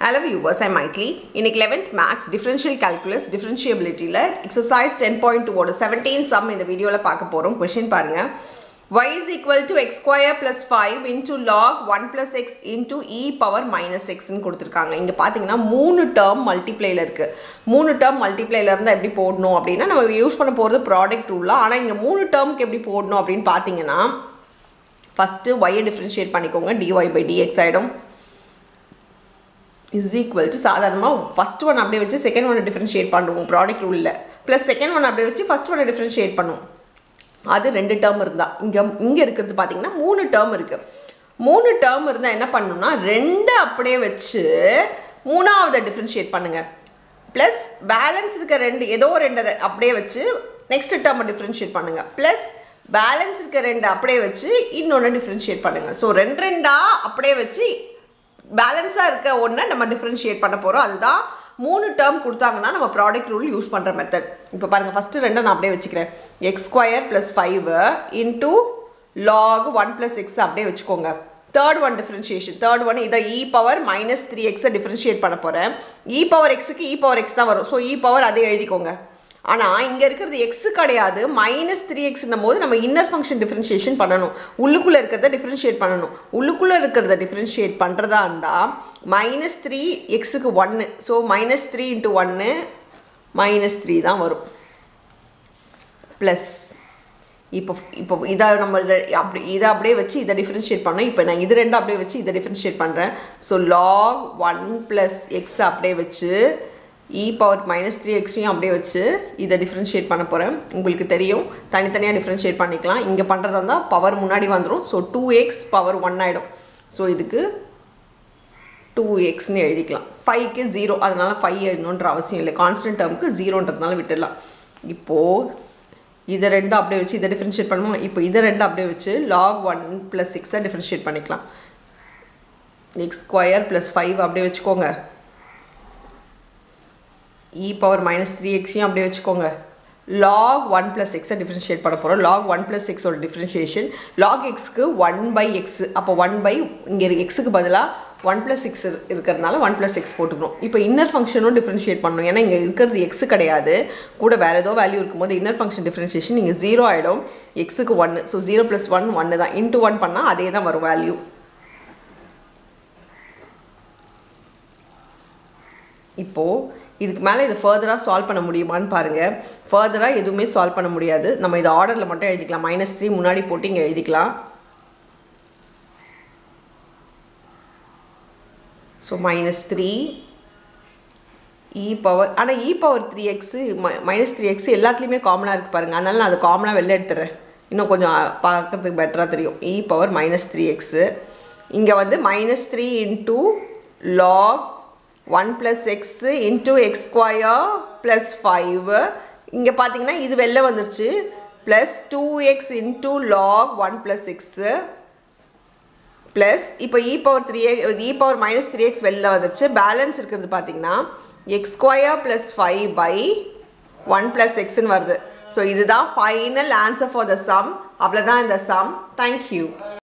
hello viewers I மைட்லி இன்னைக்கு eleventh maths differential calculus டிஃபரன்ஷியபிலிட்டியில் எக்ஸசைஸ் டென் பாயிண்ட் டூவோட செவன்டீன் சம் இந்த வீடியோவில் பார்க்க போகிறோம் கொஷின் பாருங்கள் y is equal to x square plus 5 into log 1 plus x into e power minus xன்னு கொடுத்துருக்காங்க இங்கே பார்த்தீங்கன்னா மூணு டேர்ம் மல்டிப்ளேயில் இருக்குது மூணு டேர்ம் மல்டிப்ளேயில் இருந்தால் எப்படி போடணும் அப்படின்னா நம்ம யூஸ் பண்ண போகிறது ப்ராடக்ட் ரூலாக ஆனால் இங்கே மூணு டேர்முக்கு எப்படி போடணும் அப்படின்னு பார்த்தீங்கன்னா ஃபஸ்ட்டு ஒய்யை டிஃப்ரென்ஷியேட் பண்ணிக்கோங்க dy பை dx ஆகிடும் இஸ் ஈக்குவல் டு சாதாரணமாக ஃபஸ்ட் ஒன் அப்படியே வச்சு செகண்ட் ஒன் டிஃப்ரென்ஷியேட் பண்ணுவோம் ப்ராடக்ட் ரூலில் ப்ளஸ் செகண்ட் ஒன் அப்படியே வச்சு ஃபஸ்ட் ஒன்னை டிஃப்ரென்ஷியேட் பண்ணுவோம் அது ரெண்டு டேர்ம் இருந்தால் இங்கே இங்கே இருக்கிறது பார்த்தீங்கன்னா மூணு டேர்ம் இருக்குது மூணு டேர்ம் இருந்தால் என்ன பண்ணணும்னா ரெண்டு அப்படியே வச்சு மூணாவதை டிஃப்ரென்ஷியேட் பண்ணுங்கள் ப்ளஸ் பேலன்ஸ் இருக்க ரெண்டு ஏதோ ரெண்டு ரெ- அப்படியே வச்சு நெக்ஸ்ட் டேர்மை டிஃப்ரென்ஷியேட் பண்ணுங்கள் ப்ளஸ் பேலன்ஸ் இருக்க ரெண்டு அப்படியே வச்சு இன்னொன்று டிஃப்ரென்ஷியேட் பண்ணுங்கள் ஸோ ரெண்டு ரெண்டாக அப்படியே வச்சு பேலன்ஸாக இருக்க ஒன்றை நம்ம டிஃப்ரென்ஷியேட் பண்ண போகிறோம் அதுதான் மூணு டேர்ம் கொடுத்தாங்கன்னா நம்ம ப்ராடக்ட் ரூல் யூஸ் பண்ணுற மெத்தட் இப்போ பாருங்கள் ஃபஸ்ட்டு ரெண்டை நான் அப்படியே வச்சுக்கிறேன் x square plus five into log one plus x அப்படியே வச்சுக்கோங்க third one differentiation third one இதை இ பவர் மைனஸ் த்ரீ எக்ஸை டிஃப்ரென்ஷியேட் பண்ண போகிறேன் இ பவர் எக்ஸுக்கு இ பவர் எக்ஸ் தான் வரும் ஸோ இ பவர் அதே எழுதிக்கோங்க ஆனால் இங்கே இருக்கிறது எக்ஸு கிடையாது மைனஸ் த்ரீ எக்ஸ்னும் போது நம்ம இன்னர் ஃபங்க்ஷன் டிஃப்ரென்ஷியேஷன் பண்ணணும் உள்ளுக்குள்ளே இருக்கிறத டிஃப்ரென்ஷியேட் பண்ணணும் உள்ளுக்குள்ளே இருக்கிறத டிஃப்ரென்ஷியேட் பண்ணுறதா இருந்தால் மைனஸ் த்ரீ எக்ஸுக்கு ஒன்று ஸோ மைனஸ் த்ரீ இன்ட்டு ஒன்று மைனஸ் த்ரீ தான் வரும் ப்ளஸ் இப்போ இப்போ இதை நம்ம ரெ- அப்படி இதை அப்படியே வச்சு இதை டிஃப்ரென்ஷியேட் பண்ணோம் இப்போ நான் இது ரெண்டும் அப்படியே வச்சு இதை டிஃப்ரென்ஷியேட் பண்ணுறேன் so log one plus x அப்படியே வச்சு இ பவர் மைனஸ் த்ரீ எக்ஸையும் அப்படியே வச்சு இதை டிஃப்ரென்ஷியேட் பண்ண போகிறேன் உங்களுக்கு தெரியும் தனித்தனியாக டிஃப்ரென்ஷியேட் பண்ணிக்கலாம் இங்கே பண்ணுறதா இருந்தால் பவர் முன்னாடி வந்துடும் so two x power one ஆகிடும் ஸோ இதுக்கு டூ எக்ஸ்னு எழுதிக்கலாம் ஃபைவ்க்கு ஜீரோ அதனால் ஃபைவ் எழுதணுன்ற அவசியம் இல்லை கான்ஸ்டன்ட் டேர்முக்கு ஜீரோன்றதுனால விட்டுடலாம் இப்போது இதை ரெண்டும் அப்படியே வச்சு இதை டிஃப்ரென்ஷியேட் பண்ணுவோம் இப்போ இதை ரெண்டும் அப்படியே வச்சு லாக் ஒன் ப்ளஸ் சிக்ஸை டிஃப்ரென்ஷியேட் பண்ணிக்கலாம் எக்ஸ் ஸ்கொயர் ப்ளஸ் ஃபைவ் அப்படியே வச்சுக்கோங்க இ பவர் மைனஸ் த்ரீ எக்ஸையும் அப்படியே வச்சுக்கோங்க லாக் ஒன் ப்ளஸ் எக்ஸை டிஃப்ரென்ஷியேட் பண்ண போகிறோம் லாக் ஒன் ப்ளஸ் எக்ஸோட டிஃப்ரென்ஷியேஷன் லாக் எக்ஸ்க்கு ஒன் பை எக்ஸ் அப்போ ஒன் பை இங்கே எக்ஸுக்கு பதிலாக ஒன் ப்ளஸ் எக்ஸ் இருக்கிறதுனால ஒன் ப்ளஸ் எக்ஸ் போட்டுக்கணும் இப்போ இன்னர் ஃபங்க்ஷனும் டிஃப்ரென்ஷியேட் பண்ணணும் ஏன்னா இங்கே இருக்கிறது எக்ஸ் கிடையாது கூட வேறு ஏதோ வேல்யூ இருக்கும்போது இன்னர் ஃபங்க்ஷன் டிஃப்ரென்ஷியேஷன் இங்கே ஜீரோ ஆகிடும் எக்ஸுக்கு ஒன்று ஸோ ஜீரோ ப்ளஸ் ஒன் ஒன்று தான் இன்ட்டு ஒன் பண்ணால் அதே தான் வரும் வேல்யூ இப்போது இதுக்கு மேலே இதை ஃபர்தராக சால்வ் பண்ண முடியுமான்னு பாருங்கள் ஃபர்தராக எதுவுமே சால்வ் பண்ண முடியாது நம்ம இதை ஆர்டரில் மட்டும் எழுதிக்கலாம் மைனஸ் த்ரீ முன்னாடி போட்டு இங்கே எழுதிக்கலாம் so minus three e power ஆனால் e power three x minus three x எல்லாத்துலேயுமே காமனாக இருக்குது பாருங்கள் அதனால நான் அதை காமனாக வெளில எடுத்துறேன் இன்னும் கொஞ்சம் பார்க்குறதுக்கு பெட்டராக தெரியும் e power minus three x இங்கே வந்து minus three into log one plus x into x square plus five இங்கே பார்த்தீங்கன்னா இது வெளில வந்துருச்சு plus two x into log one plus x plus இப்போ e power three e power minus three x வெளில வந்துருச்சு பேலன்ஸ் இருக்கிறது பார்த்தீங்கன்னா x square plus five by one plus எக்ஸ்ன்னு வருது ஸோ இதுதான் final answer for the sum அவ்வளோதான் இந்த சம் தேங்க்யூ